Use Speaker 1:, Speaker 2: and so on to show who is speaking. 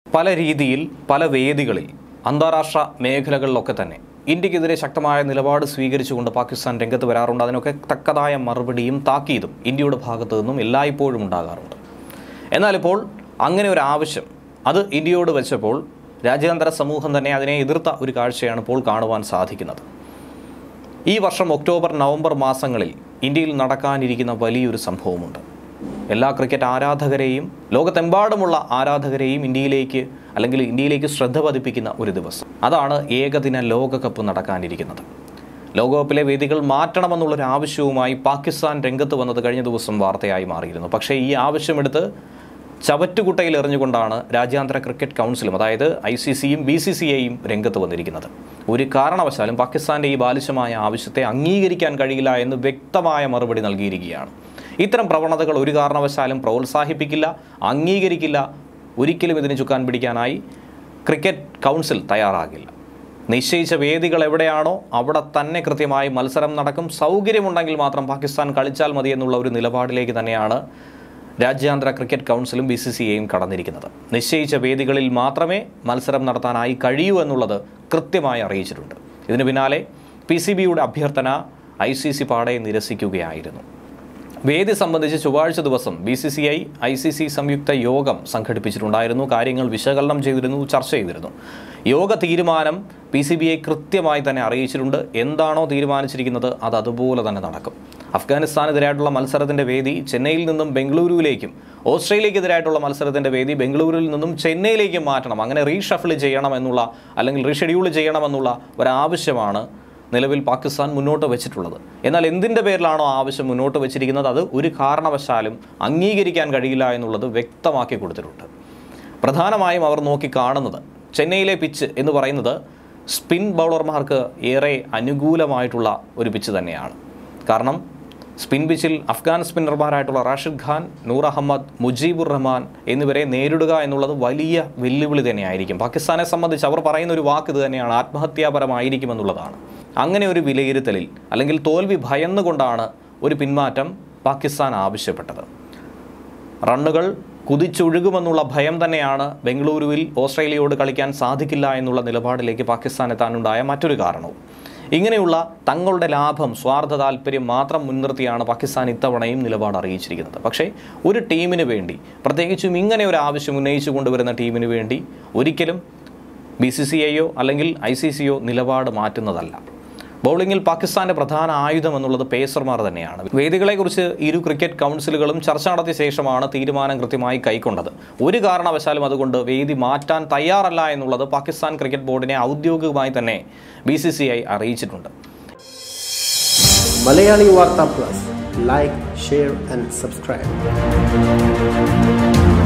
Speaker 1: പല രീതിയിൽ പല വേദികളിൽ അന്താരാഷ്ട്ര മേഖലകളിലൊക്കെ തന്നെ ഇന്ത്യക്കെതിരെ ശക്തമായ നിലപാട് സ്വീകരിച്ചുകൊണ്ട് പാകിസ്ഥാൻ രംഗത്ത് വരാറുണ്ട് അതിനൊക്കെ തക്കതായ മറുപടിയും താക്കീതും ഇന്ത്യയുടെ ഭാഗത്തു നിന്നും എല്ലായ്പ്പോഴും ഉണ്ടാകാറുണ്ട് എന്നാൽ ഇപ്പോൾ അങ്ങനെ ഒരു ആവശ്യം അത് ഇന്ത്യയോട് വെച്ചപ്പോൾ രാജ്യാന്തര സമൂഹം തന്നെ അതിനെ എതിർത്ത ഒരു കാഴ്ചയാണ് ഇപ്പോൾ കാണുവാൻ സാധിക്കുന്നത് ഈ വർഷം ഒക്ടോബർ നവംബർ മാസങ്ങളിൽ ഇന്ത്യയിൽ നടക്കാനിരിക്കുന്ന വലിയൊരു സംഭവമുണ്ട് എല്ലാ ക്രിക്കറ്റ് ആരാധകരെയും ലോകത്തെമ്പാടുമുള്ള ആരാധകരെയും ഇന്ത്യയിലേക്ക് അല്ലെങ്കിൽ ഇന്ത്യയിലേക്ക് ശ്രദ്ധ പതിപ്പിക്കുന്ന ഒരു ദിവസം അതാണ് ഏകദിന ലോകകപ്പ് നടക്കാനിരിക്കുന്നത് ലോകകപ്പിലെ വേദികൾ മാറ്റണമെന്നുള്ളൊരു ആവശ്യവുമായി പാകിസ്ഥാൻ രംഗത്ത് വന്നത് കഴിഞ്ഞ ദിവസം വാർത്തയായി മാറിയിരുന്നു പക്ഷേ ഈ ആവശ്യമെടുത്ത് ചവറ്റുകുട്ടയിൽ എറിഞ്ഞുകൊണ്ടാണ് രാജ്യാന്തര ക്രിക്കറ്റ് കൗൺസിലും അതായത് ഐ സി സിയും ബി സി സി ഐയും രംഗത്ത് വന്നിരിക്കുന്നത് ഒരു കാരണവശാലും പാകിസ്ഥാൻ്റെ ഈ ബാലിശമായ ആവശ്യത്തെ അംഗീകരിക്കാൻ കഴിയില്ല എന്ന് വ്യക്തമായ മറുപടി നൽകിയിരിക്കുകയാണ് ഇത്തരം പ്രവണതകൾ ഒരു കാരണവശാലും പ്രോത്സാഹിപ്പിക്കില്ല അംഗീകരിക്കില്ല ഒരിക്കലും ഇതിന് ചുക്കാൻ പിടിക്കാനായി ക്രിക്കറ്റ് കൗൺസിൽ തയ്യാറാകില്ല നിശ്ചയിച്ച വേദികൾ എവിടെയാണോ അവിടെ തന്നെ കൃത്യമായി മത്സരം നടക്കും സൗകര്യമുണ്ടെങ്കിൽ മാത്രം പാകിസ്ഥാൻ കളിച്ചാൽ മതി എന്നുള്ള ഒരു നിലപാടിലേക്ക് തന്നെയാണ് രാജ്യാന്തര ക്രിക്കറ്റ് കൗൺസിലും ബി സി സി ഐയും കടന്നിരിക്കുന്നത് നിശ്ചയിച്ച വേദികളിൽ മാത്രമേ മത്സരം നടത്താനായി കഴിയൂ എന്നുള്ളത് കൃത്യമായി അറിയിച്ചിട്ടുണ്ട് ഇതിന് പിന്നാലെ പി സി ബിയുടെ അഭ്യർത്ഥന ഐ സി സി പാടെ നിരസിക്കുകയായിരുന്നു വേദി സംബന്ധിച്ച് ചൊവ്വാഴ്ച ദിവസം B C C I I C C സംയുക്ത യോഗം സംഘടിപ്പിച്ചിട്ടുണ്ടായിരുന്നു കാര്യങ്ങൾ വിശകലനം ചെയ്തിരുന്നു ചർച്ച ചെയ്തിരുന്നു യോഗ തീരുമാനം പി സി ബി ഐ കൃത്യമായി തന്നെ അറിയിച്ചിട്ടുണ്ട് എന്താണോ തീരുമാനിച്ചിരിക്കുന്നത് അത് അതുപോലെ തന്നെ നടക്കും അഫ്ഗാനിസ്ഥാനെതിരായിട്ടുള്ള മത്സരത്തിൻ്റെ വേദി ചെന്നൈയിൽ നിന്നും ബംഗളൂരുവിലേക്കും ഓസ്ട്രേലിയക്കെതിരായിട്ടുള്ള മത്സരത്തിൻ്റെ വേദി ബംഗളൂരുവിൽ നിന്നും ചെന്നൈയിലേക്കും മാറ്റണം അങ്ങനെ റീഷഫിൾ ചെയ്യണമെന്നുള്ള അല്ലെങ്കിൽ റീഷെഡ്യൂൾ ചെയ്യണമെന്നുള്ള ഒരാവശ്യമാണ് നിലവിൽ പാകിസ്ഥാൻ മുന്നോട്ട് വെച്ചിട്ടുള്ളത് എന്നാൽ എന്തിൻ്റെ പേരിലാണോ ആവശ്യം മുന്നോട്ട് വെച്ചിരിക്കുന്നത് അത് ഒരു കാരണവശാലും അംഗീകരിക്കാൻ കഴിയില്ല എന്നുള്ളത് വ്യക്തമാക്കി കൊടുത്തിട്ടുണ്ട് പ്രധാനമായും അവർ നോക്കി കാണുന്നത് ചെന്നൈയിലെ പിച്ച് എന്ന് പറയുന്നത് സ്പിൻ ബൗളർമാർക്ക് ഏറെ അനുകൂലമായിട്ടുള്ള ഒരു പിച്ച് തന്നെയാണ് കാരണം സ്പിൻ പിച്ചിൽ അഫ്ഗാൻ സ്പിന്നർമാരായിട്ടുള്ള റാഷിദ് ഖാൻ നൂർ അഹമ്മദ് മുജീബുർ റഹ്മാൻ എന്നിവരെ നേരിടുക എന്നുള്ളത് വലിയ വെല്ലുവിളി തന്നെയായിരിക്കും പാകിസ്ഥാനെ സംബന്ധിച്ച് അവർ പറയുന്ന ഒരു വാക്ക് ഇത് തന്നെയാണ് ആത്മഹത്യാപരമായിരിക്കുമെന്നുള്ളതാണ് അങ്ങനെ ഒരു വിലയിരുത്തലിൽ അല്ലെങ്കിൽ തോൽവി ഭയന്നുകൊണ്ടാണ് ഒരു പിന്മാറ്റം പാകിസ്ഥാൻ ആവശ്യപ്പെട്ടത് റണ്ണുകൾ കുതിച്ചൊഴുകുമെന്നുള്ള ഭയം തന്നെയാണ് ബംഗളൂരുവിൽ ഓസ്ട്രേലിയയോട് കളിക്കാൻ സാധിക്കില്ല എന്നുള്ള നിലപാടിലേക്ക് പാകിസ്ഥാൻ എത്താനുണ്ടായ മറ്റൊരു കാരണവും ഇങ്ങനെയുള്ള തങ്ങളുടെ ലാഭം സ്വാർത്ഥ താല്പര്യം മാത്രം മുൻനിർത്തിയാണ് പാകിസ്ഥാൻ ഇത്തവണയും നിലപാട് അറിയിച്ചിരിക്കുന്നത് പക്ഷേ ഒരു ടീമിന് വേണ്ടി പ്രത്യേകിച്ചും ഇങ്ങനെ ഒരു ആവശ്യം ഉന്നയിച്ചു കൊണ്ടുവരുന്ന ടീമിന് വേണ്ടി ഒരിക്കലും ബി സി സി ഐയോ അല്ലെങ്കിൽ ഐ സി സിയോ നിലപാട് മാറ്റുന്നതല്ല ബൗളിങ്ങിൽ പാകിസ്ഥാന്റെ പ്രധാന ആയുധം എന്നുള്ളത് പേസർമാർ തന്നെയാണ് വേദികളെക്കുറിച്ച് ഇരു ക്രിക്കറ്റ് കൗൺസിലുകളും ചർച്ച നടത്തിയ ശേഷമാണ് തീരുമാനം കൃത്യമായി കൈക്കൊണ്ടത് ഒരു കാരണവശാലും അതുകൊണ്ട് വേദി മാറ്റാൻ തയ്യാറല്ല എന്നുള്ളത് പാകിസ്ഥാൻ ക്രിക്കറ്റ് ബോർഡിനെ ഔദ്യോഗികമായി തന്നെ ബി സി സി ഐ അറിയിച്ചിട്ടുണ്ട്
Speaker 2: മലയാളി വാർത്ത plus like share and subscribe